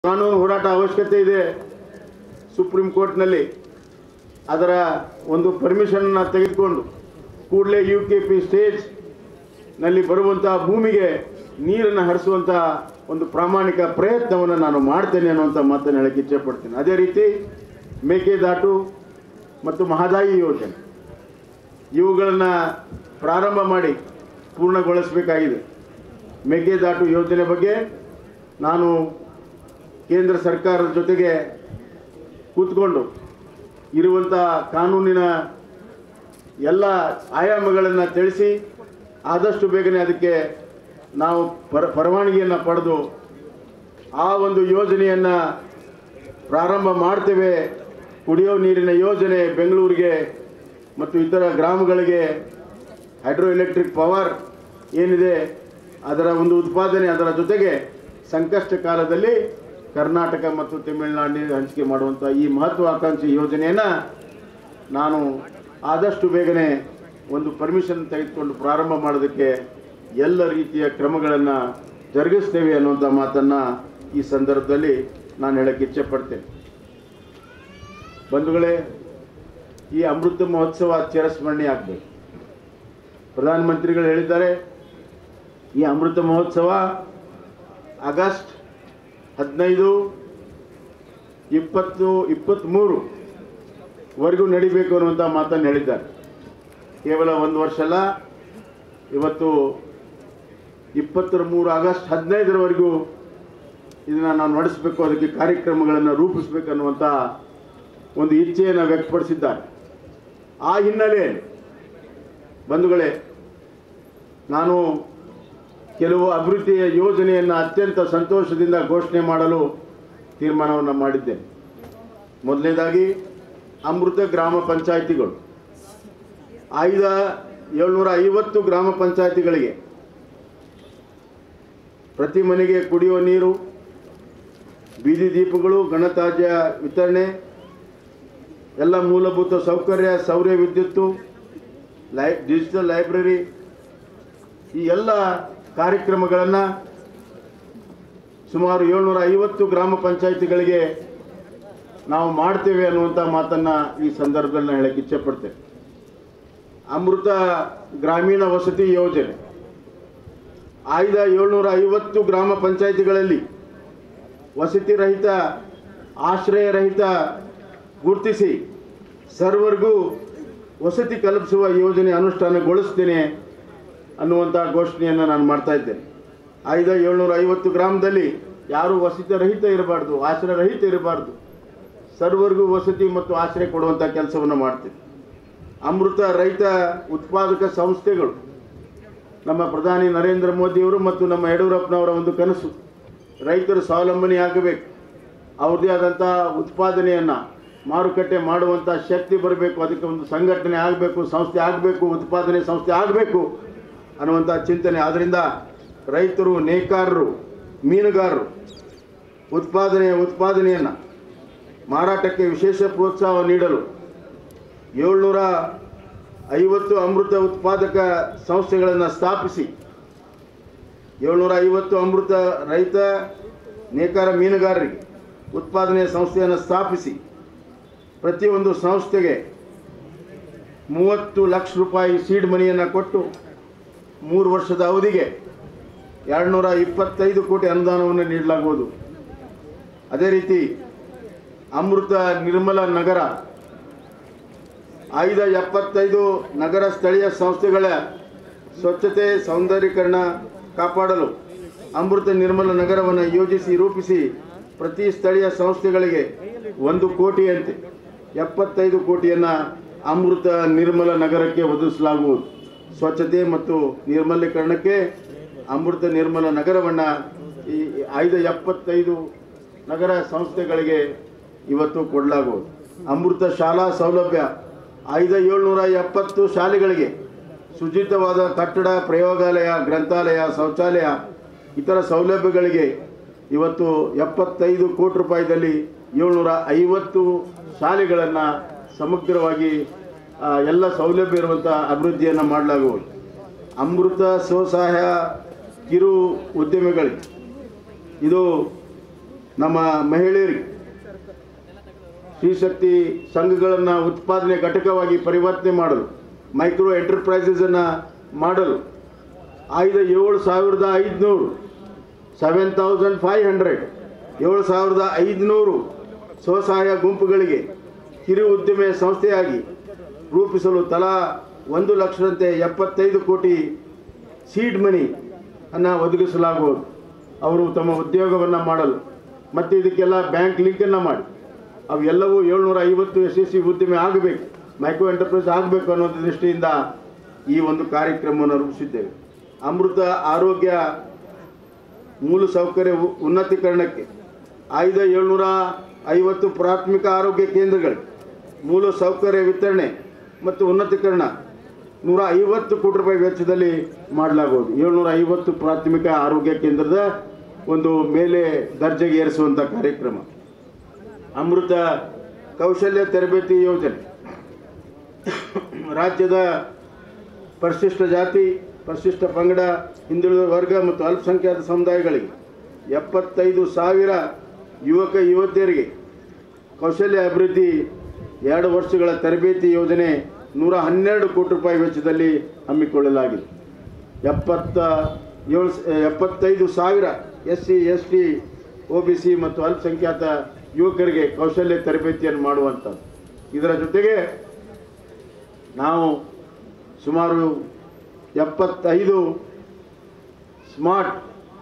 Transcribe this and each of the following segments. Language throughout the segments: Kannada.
ಕಾನೂನು ಹೋರಾಟ ಅವಶ್ಯಕತೆ ಇದೆ ಸುಪ್ರೀಂ ಕೋರ್ಟ್ನಲ್ಲಿ ಅದರ ಒಂದು ಪರ್ಮಿಷನ್ನ ತೆಗೆದುಕೊಂಡು ಕೂಡಲೇ ಯು ಕೆ ಪಿ ಸ್ಟೇಜ್ನಲ್ಲಿ ಬರುವಂತಹ ಭೂಮಿಗೆ ನೀರನ್ನು ಹರಿಸುವಂಥ ಒಂದು ಪ್ರಾಮಾಣಿಕ ಪ್ರಯತ್ನವನ್ನು ನಾನು ಮಾಡ್ತೇನೆ ಅನ್ನುವಂಥ ಮಾತನ್ನು ಹೇಳಕ್ಕೆ ಇಚ್ಛೆಪಡ್ತೇನೆ ಅದೇ ರೀತಿ ಮೇಕೆದಾಟು ಮತ್ತು ಮಹದಾಯಿ ಯೋಜನೆ ಇವುಗಳನ್ನು ಪ್ರಾರಂಭ ಮಾಡಿ ಪೂರ್ಣಗೊಳಿಸಬೇಕಾಗಿದೆ ಮೇಕೆದಾಟು ಯೋಜನೆ ಬಗ್ಗೆ ನಾನು ಕೇಂದ್ರ ಸರ್ಕಾರದ ಜೊತೆಗೆ ಕೂತ್ಕೊಂಡು ಇರುವಂಥ ಕಾನೂನಿನ ಎಲ್ಲ ಆಯಾಮಗಳನ್ನು ತಿಳಿಸಿ ಆದಷ್ಟು ಬೇಗನೆ ಅದಕ್ಕೆ ನಾವು ಪರ ಪರವಾನಗಿಯನ್ನು ಪಡೆದು ಆ ಒಂದು ಯೋಜನೆಯನ್ನು ಪ್ರಾರಂಭ ಮಾಡ್ತೇವೆ ಕುಡಿಯೋ ನೀರಿನ ಯೋಜನೆ ಬೆಂಗಳೂರಿಗೆ ಮತ್ತು ಇತರ ಗ್ರಾಮಗಳಿಗೆ ಹೈಡ್ರೋ ಎಲೆಕ್ಟ್ರಿಕ್ ಪವರ್ ಏನಿದೆ ಅದರ ಒಂದು ಉತ್ಪಾದನೆ ಅದರ ಜೊತೆಗೆ ಸಂಕಷ್ಟ ಕಾಲದಲ್ಲಿ ಕರ್ನಾಟಕ ಮತ್ತು ತಮಿಳುನಾಡಿನ ಹಂಚಿಕೆ ಮಾಡುವಂಥ ಈ ಮಹತ್ವಾಕಾಂಕ್ಷಿ ಯೋಜನೆಯನ್ನು ನಾನು ಆದಷ್ಟು ಬೇಗನೆ ಒಂದು ಪರ್ಮಿಷನ್ ತೆಗೆದುಕೊಂಡು ಪ್ರಾರಂಭ ಮಾಡೋದಕ್ಕೆ ಎಲ್ಲ ರೀತಿಯ ಕ್ರಮಗಳನ್ನು ಜರುಗಿಸ್ತೇವೆ ಅನ್ನುವಂಥ ಮಾತನ್ನು ಈ ಸಂದರ್ಭದಲ್ಲಿ ನಾನು ಹೇಳಕ್ಕೆ ಇಚ್ಛೆಪಡ್ತೇನೆ ಬಂಧುಗಳೇ ಈ ಅಮೃತ ಮಹೋತ್ಸವ ಚಿರಸ್ಮರಣೆ ಆಗಬೇಕು ಪ್ರಧಾನಮಂತ್ರಿಗಳು ಹೇಳಿದ್ದಾರೆ ಈ ಅಮೃತ ಮಹೋತ್ಸವ ಆಗಸ್ಟ್ ಹದಿನೈದು ಇಪ್ಪತ್ತು ಇಪ್ಪತ್ತ್ಮೂರು ವರೆಗೂ ನಡಿಬೇಕು ಅನ್ನುವಂಥ ಮಾತನ್ನು ಹೇಳಿದ್ದಾರೆ ಕೇವಲ ಒಂದು ವರ್ಷ ಅಲ್ಲ ಇವತ್ತು ಇಪ್ಪತ್ತರ ಮೂರು ಆಗಸ್ಟ್ ಹದಿನೈದರವರೆಗೂ ಇದನ್ನು ನಾವು ನಡೆಸಬೇಕು ಅದಕ್ಕೆ ಕಾರ್ಯಕ್ರಮಗಳನ್ನು ರೂಪಿಸಬೇಕು ಅನ್ನುವಂಥ ಒಂದು ಇಚ್ಛೆಯನ್ನು ವ್ಯಕ್ತಪಡಿಸಿದ್ದಾರೆ ಆ ಹಿನ್ನೆಲೆಯಲ್ಲಿ ಬಂಧುಗಳೇ ನಾನು ಕೆಲವು ಅಭಿವೃದ್ಧಿಯ ಯೋಜನೆಯನ್ನು ಅತ್ಯಂತ ಸಂತೋಷದಿಂದ ಘೋಷಣೆ ಮಾಡಲು ತೀರ್ಮಾನವನ್ನು ಮಾಡಿದ್ದೇನೆ ಮೊದಲನೇದಾಗಿ ಅಮೃತ ಗ್ರಾಮ ಪಂಚಾಯಿತಿಗಳು ಆಯ್ದ ಏಳ್ನೂರ ಐವತ್ತು ಗ್ರಾಮ ಪಂಚಾಯಿತಿಗಳಿಗೆ ಪ್ರತಿ ಮನೆಗೆ ಕುಡಿಯುವ ನೀರು ಬೀದಿ ದೀಪಗಳು ಘನತ್ಯಾಜ್ಯ ವಿತರಣೆ ಎಲ್ಲ ಮೂಲಭೂತ ಸೌಕರ್ಯ ಸೌರ ವಿದ್ಯುತ್ತು ಲೈ ಡಿಜಿಟಲ್ ಲೈಬ್ರರಿ ಈ ಎಲ್ಲ ಕಾರ್ಯಕ್ರಮಗಳನ್ನು ಸುಮಾರು ಏಳ್ನೂರ ಐವತ್ತು ಗ್ರಾಮ ಪಂಚಾಯಿತಿಗಳಿಗೆ ನಾವು ಮಾಡ್ತೇವೆ ಅನ್ನುವಂಥ ಮಾತನ್ನು ಈ ಸಂದರ್ಭದಲ್ಲಿ ನಾನು ಹೇಳಕ್ಕೆ ಇಚ್ಛೆಪಡ್ತೇನೆ ಅಮೃತ ಗ್ರಾಮೀಣ ವಸತಿ ಯೋಜನೆ ಆಯ್ದ ಏಳ್ನೂರ ಐವತ್ತು ಗ್ರಾಮ ಪಂಚಾಯಿತಿಗಳಲ್ಲಿ ವಸತಿ ರಹಿತ ಆಶ್ರಯ ರಹಿತ ಗುರುತಿಸಿ ಸರ್ವರಿಗೂ ವಸತಿ ಕಲ್ಪಿಸುವ ಯೋಜನೆ ಅನುಷ್ಠಾನಗೊಳಿಸ್ತೇನೆ ಅನ್ನುವಂಥ ಘೋಷಣೆಯನ್ನು ನಾನು ಮಾಡ್ತಾ ಇದ್ದೇನೆ ಆಯ್ದ ಏಳ್ನೂರ ಐವತ್ತು ಗ್ರಾಮದಲ್ಲಿ ಯಾರು ವಸತಿ ರಹಿತ ಇರಬಾರ್ದು ಆಶ್ರಯ ರಹಿತ ಇರಬಾರ್ದು ಸರ್ವರಿಗೂ ವಸತಿ ಮತ್ತು ಆಶ್ರಯ ಕೊಡುವಂಥ ಕೆಲಸವನ್ನು ಮಾಡ್ತೀನಿ ಅಮೃತ ರೈತ ಉತ್ಪಾದಕ ಸಂಸ್ಥೆಗಳು ನಮ್ಮ ಪ್ರಧಾನಿ ನರೇಂದ್ರ ಮೋದಿಯವರು ಮತ್ತು ನಮ್ಮ ಯಡಿಯೂರಪ್ಪನವರ ಒಂದು ಕನಸು ರೈತರು ಸ್ವಾವಲಂಬನೆ ಆಗಬೇಕು ಅವ್ರದ್ದೇ ಆದಂಥ ಉತ್ಪಾದನೆಯನ್ನು ಮಾರುಕಟ್ಟೆ ಮಾಡುವಂಥ ಶಕ್ತಿ ಬರಬೇಕು ಅದಕ್ಕೆ ಒಂದು ಸಂಘಟನೆ ಆಗಬೇಕು ಸಂಸ್ಥೆ ಆಗಬೇಕು ಉತ್ಪಾದನೆ ಸಂಸ್ಥೆ ಆಗಬೇಕು ಅನ್ನುವಂಥ ಚಿಂತನೆ ಆದ್ದರಿಂದ ರೈತರು ನೇಕಾರರು ಮೀನುಗಾರರು ಉತ್ಪಾದನೆ ಉತ್ಪಾದನೆಯನ್ನು ಮಾರಾಟಕ್ಕೆ ವಿಶೇಷ ಪ್ರೋತ್ಸಾಹ ನೀಡಲು ಏಳ್ನೂರ ಐವತ್ತು ಅಮೃತ ಉತ್ಪಾದಕ ಸಂಸ್ಥೆಗಳನ್ನು ಸ್ಥಾಪಿಸಿ ಏಳ್ನೂರ ಐವತ್ತು ಅಮೃತ ರೈತ ನೇಕಾರ ಮೀನುಗಾರರಿಗೆ ಉತ್ಪಾದನೆಯ ಸಂಸ್ಥೆಯನ್ನು ಸ್ಥಾಪಿಸಿ ಪ್ರತಿಯೊಂದು ಸಂಸ್ಥೆಗೆ ಮೂವತ್ತು ಲಕ್ಷ ರೂಪಾಯಿ ಸೀಡ್ ಮನಿಯನ್ನು ಕೊಟ್ಟು ಮೂರು ವರ್ಷದ ಅವಧಿಗೆ ಎರಡುನೂರ ಇಪ್ಪತ್ತೈದು ಕೋಟಿ ಅನುದಾನವನ್ನು ನೀಡಲಾಗುವುದು ಅದೇ ರೀತಿ ಅಮೃತ ನಿರ್ಮಲ ನಗರ ಆಯ್ದ ಎಪ್ಪತ್ತೈದು ನಗರ ಸ್ಥಳೀಯ ಸಂಸ್ಥೆಗಳ ಸ್ವಚ್ಛತೆ ಸೌಂದರ್ಯೀಕರಣ ಕಾಪಾಡಲು ಅಮೃತ ನಿರ್ಮಲ ನಗರವನ್ನು ಯೋಜಿಸಿ ರೂಪಿಸಿ ಪ್ರತಿ ಸ್ಥಳೀಯ ಸಂಸ್ಥೆಗಳಿಗೆ ಒಂದು ಕೋಟಿಯಂತೆ ಎಪ್ಪತ್ತೈದು ಕೋಟಿಯನ್ನು ಅಮೃತ ನಿರ್ಮಲ ನಗರಕ್ಕೆ ಒದಗಿಸಲಾಗುವುದು ಸ್ವಚ್ಛತೆ ಮತ್ತು ನಿರ್ಮಲೀಕರಣಕ್ಕೆ ಅಮೃತ ನಿರ್ಮಲ ನಗರವನ್ನು ಈ ಐದು ಎಪ್ಪತ್ತೈದು ನಗರ ಸಂಸ್ಥೆಗಳಿಗೆ ಇವತ್ತು ಕೊಡಲಾಗುವುದು ಅಮೃತ ಶಾಲಾ ಸೌಲಭ್ಯ ಐದು ಏಳ್ನೂರ ಎಪ್ಪತ್ತು ಶಾಲೆಗಳಿಗೆ ಶುಚಿತ್ವವಾದ ಕಟ್ಟಡ ಪ್ರಯೋಗಾಲಯ ಗ್ರಂಥಾಲಯ ಶೌಚಾಲಯ ಇತರ ಸೌಲಭ್ಯಗಳಿಗೆ ಇವತ್ತು ಎಪ್ಪತ್ತೈದು ಕೋಟಿ ರೂಪಾಯಿದಲ್ಲಿ ಏಳ್ನೂರ ಐವತ್ತು ಶಾಲೆಗಳನ್ನು ಸಮಗ್ರವಾಗಿ ಆ, ಎಲ್ಲ ಸೌಲಭ್ಯ ಇರುವಂಥ ಅಭಿವೃದ್ಧಿಯನ್ನು ಮಾಡಲಾಗುವುದು ಅಮೃತ ಸ್ವಸಹಾಯ ಕಿರು ಉದ್ಯಮಿಗಳಿಗೆ ಇದು ನಮ್ಮ ಮಹಿಳೆಯರಿಗೆ ಸ್ತ್ರೀಶಕ್ತಿ ಸಂಘಗಳನ್ನು ಉತ್ಪಾದನೆ ಘಟಕವಾಗಿ ಪರಿವರ್ತನೆ ಮಾಡಲು ಮೈಕ್ರೋ ಎಂಟರ್ಪ್ರೈಸಸನ್ನು ಮಾಡಲು ಆಯ್ದ ಏಳು ಸಾವಿರದ ಐದುನೂರು ಸೆವೆನ್ ತೌಸಂಡ್ ಫೈವ್ ಹಂಡ್ರೆಡ್ ಏಳು ಸಾವಿರದ ಐದುನೂರು ಸ್ವಸಹಾಯ ಗುಂಪುಗಳಿಗೆ ಕಿರು ಉದ್ದಿಮೆ ಸಂಸ್ಥೆಯಾಗಿ ರೂಪಿಸಲು ತಲಾ ಒಂದು ಲಕ್ಷದಂತೆ ಎಪ್ಪತ್ತೈದು ಕೋಟಿ ಸೀಡ್ ಮನಿ ಅನ್ನು ಒದಗಿಸಲಾಗುವುದು ಅವರು ತಮ್ಮ ಉದ್ಯೋಗವನ್ನು ಮಾಡಲು ಮತ್ತು ಇದಕ್ಕೆಲ್ಲ ಬ್ಯಾಂಕ್ ಲಿಂಕನ್ನು ಮಾಡಿ ಅವೆಲ್ಲವೂ ಏಳ್ನೂರ ಐವತ್ತು ಯಶಸ್ವಿ ಉದ್ದಿಮೆ ಆಗಬೇಕು ಮೈಕ್ರೋ ಎಂಟರ್ಪ್ರೈಸ್ ಆಗಬೇಕು ಅನ್ನೋ ದೃಷ್ಟಿಯಿಂದ ಈ ಒಂದು ಕಾರ್ಯಕ್ರಮವನ್ನು ರೂಪಿಸಿದ್ದೇವೆ ಅಮೃತ ಆರೋಗ್ಯ ಮೂಲಸೌಕರ್ಯ ಉ- ಉನ್ನತೀಕರಣಕ್ಕೆ ಆಯ್ದ ಏಳ್ನೂರ ಐವತ್ತು ಪ್ರಾಥಮಿಕ ಆರೋಗ್ಯ ಕೇಂದ್ರಗಳು ಮೂಲ ಸೌಕರ್ಯ ವಿತರಣೆ ಮತ್ತು ಉನ್ನತೀಕರಣ ನೂರ ಐವತ್ತು ಕೋಟಿ ರೂಪಾಯಿ ವೆಚ್ಚದಲ್ಲಿ ಮಾಡಲಾಗುವುದು ಏಳ್ನೂರ ಐವತ್ತು ಪ್ರಾಥಮಿಕ ಆರೋಗ್ಯ ಕೇಂದ್ರದ ಒಂದು ಮೇಲೆ ದರ್ಜೆಗೆ ಏರಿಸುವಂಥ ಕಾರ್ಯಕ್ರಮ ಅಮೃತ ಕೌಶಲ್ಯ ತರಬೇತಿ ಯೋಜನೆ ರಾಜ್ಯದ ಪರಿಶಿಷ್ಟ ಜಾತಿ ಪರಿಶಿಷ್ಟ ಪಂಗಡ ಹಿಂದುಳಿದ ವರ್ಗ ಮತ್ತು ಅಲ್ಪಸಂಖ್ಯಾತ ಸಮುದಾಯಗಳಿಗೆ ಎಪ್ಪತ್ತೈದು ಸಾವಿರ ಯುವಕ ಯುವತಿಯರಿಗೆ ಕೌಶಲ್ಯ ಅಭಿವೃದ್ಧಿ ಎರಡು ವರ್ಷಗಳ ತರಬೇತಿ ಯೋಜನೆ ನೂರ ಹನ್ನೆರಡು ಕೋಟಿ ರೂಪಾಯಿ ವೆಚ್ಚದಲ್ಲಿ ಹಮ್ಮಿಕೊಳ್ಳಲಾಗಿದೆ ಎಪ್ಪತ್ತ ಏಳು ಸ- ಎಪ್ಪತ್ತೈದು ಸಾವಿರ S C S T O B C ಮತ್ತು ಅಲ್ಪಸಂಖ್ಯಾತ ಯುವಕರಿಗೆ ಕೌಶಲ್ಯ ತರಬೇತಿಯನ್ನು ಮಾಡುವಂಥದ್ದು ಇದರ ಜೊತೆಗೆ ನಾವು ಸುಮಾರು ಎಪ್ಪತ್ತೈದು ಸ್ಮಾರ್ಟ್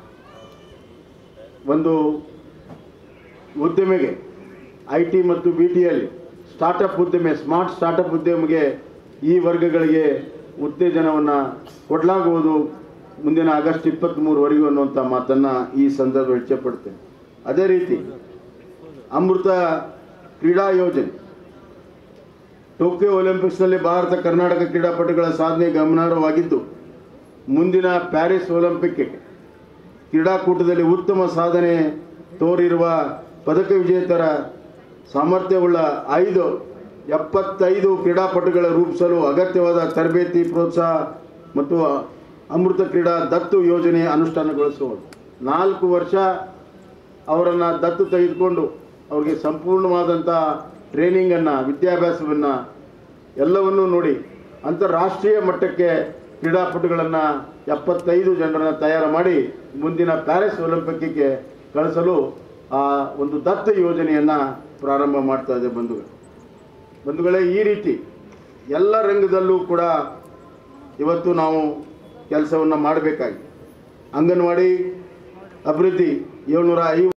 ಒಂದು ಉದ್ಯಮಿಗೆ ಐ ಟಿ ಮತ್ತು ಬಿ ಟಿಯಲ್ಲಿ ಸ್ಟಾರ್ಟಪ್ ಉದ್ಯಮ ಸ್ಮಾರ್ಟ್ ಸ್ಟಾರ್ಟಪ್ ಉದ್ಯಮಿಗೆ ಈ ವರ್ಗಗಳಿಗೆ ಉತ್ತೇಜನವನ್ನು ಕೊಡಲಾಗುವುದು ಮುಂದಿನ ಆಗಸ್ಟ್ ಇಪ್ಪತ್ತ್ಮೂರವರೆಗೂ ಅನ್ನುವಂಥ ಮಾತನ್ನು ಈ ಸಂದರ್ಭ ಇಚ್ಛೆಪಡ್ತೇನೆ ಅದೇ ರೀತಿ ಅಮೃತ ಕ್ರೀಡಾ ಯೋಜನೆ ಟೋಕಿಯೋ ಒಲಿಂಪಿಕ್ಸ್ನಲ್ಲಿ ಭಾರತ ಕರ್ನಾಟಕ ಕ್ರೀಡಾಪಟುಗಳ ಸಾಧನೆ ಗಮನಾರ್ಹವಾಗಿದ್ದು ಮುಂದಿನ ಪ್ಯಾರಿಸ್ ಒಲಿಂಪಿಕ್ಗೆ ಕ್ರೀಡಾಕೂಟದಲ್ಲಿ ಉತ್ತಮ ಸಾಧನೆ ತೋರಿರುವ ಪದಕ ವಿಜೇತರ ಸಾಮರ್ಥ್ಯವುಳ್ಳ ಐದು ಎಪ್ಪತ್ತೈದು ಕ್ರೀಡಾಪಟುಗಳ ರೂಪಿಸಲು ಅಗತ್ಯವಾದ ತರಬೇತಿ ಪ್ರೋತ್ಸಾಹ ಮತ್ತು ಅಮೃತ ಕ್ರೀಡಾ ದತ್ತು ಯೋಜನೆ ಅನುಷ್ಠಾನಗೊಳಿಸುವುದು ನಾಲ್ಕು ವರ್ಷ ಅವರನ್ನು ದತ್ತು ತೆಗೆದುಕೊಂಡು ಅವರಿಗೆ ಸಂಪೂರ್ಣವಾದಂಥ ಟ್ರೈನಿಂಗನ್ನು ವಿದ್ಯಾಭ್ಯಾಸವನ್ನು ಎಲ್ಲವನ್ನೂ ನೋಡಿ ಅಂತಾರಾಷ್ಟ್ರೀಯ ಮಟ್ಟಕ್ಕೆ ಕ್ರೀಡಾಪಟುಗಳನ್ನು ಎಪ್ಪತ್ತೈದು ಜನರನ್ನು ತಯಾರು ಮಾಡಿ ಮುಂದಿನ ಪ್ಯಾರಿಸ್ ಒಲಿಂಪಿಕ್ಕಿಗೆ ಕಳಿಸಲು ಆ ಒಂದು ದತ್ತ ಯೋಜನೆಯನ್ನು ಪ್ರಾರಂಭ ಮಾಡ್ತಾ ಇದೆ ಬಂಧುಗಳು ಬಂಧುಗಳೇ ಈ ರೀತಿ ಎಲ್ಲ ರಂಗದಲ್ಲೂ ಕೂಡ ಇವತ್ತು ನಾವು ಕೆಲಸವನ್ನು ಮಾಡಬೇಕಾಗಿದೆ ಅಂಗನವಾಡಿ ಅಭಿವೃದ್ಧಿ ಏಳ್ನೂರ ಐವತ್ತು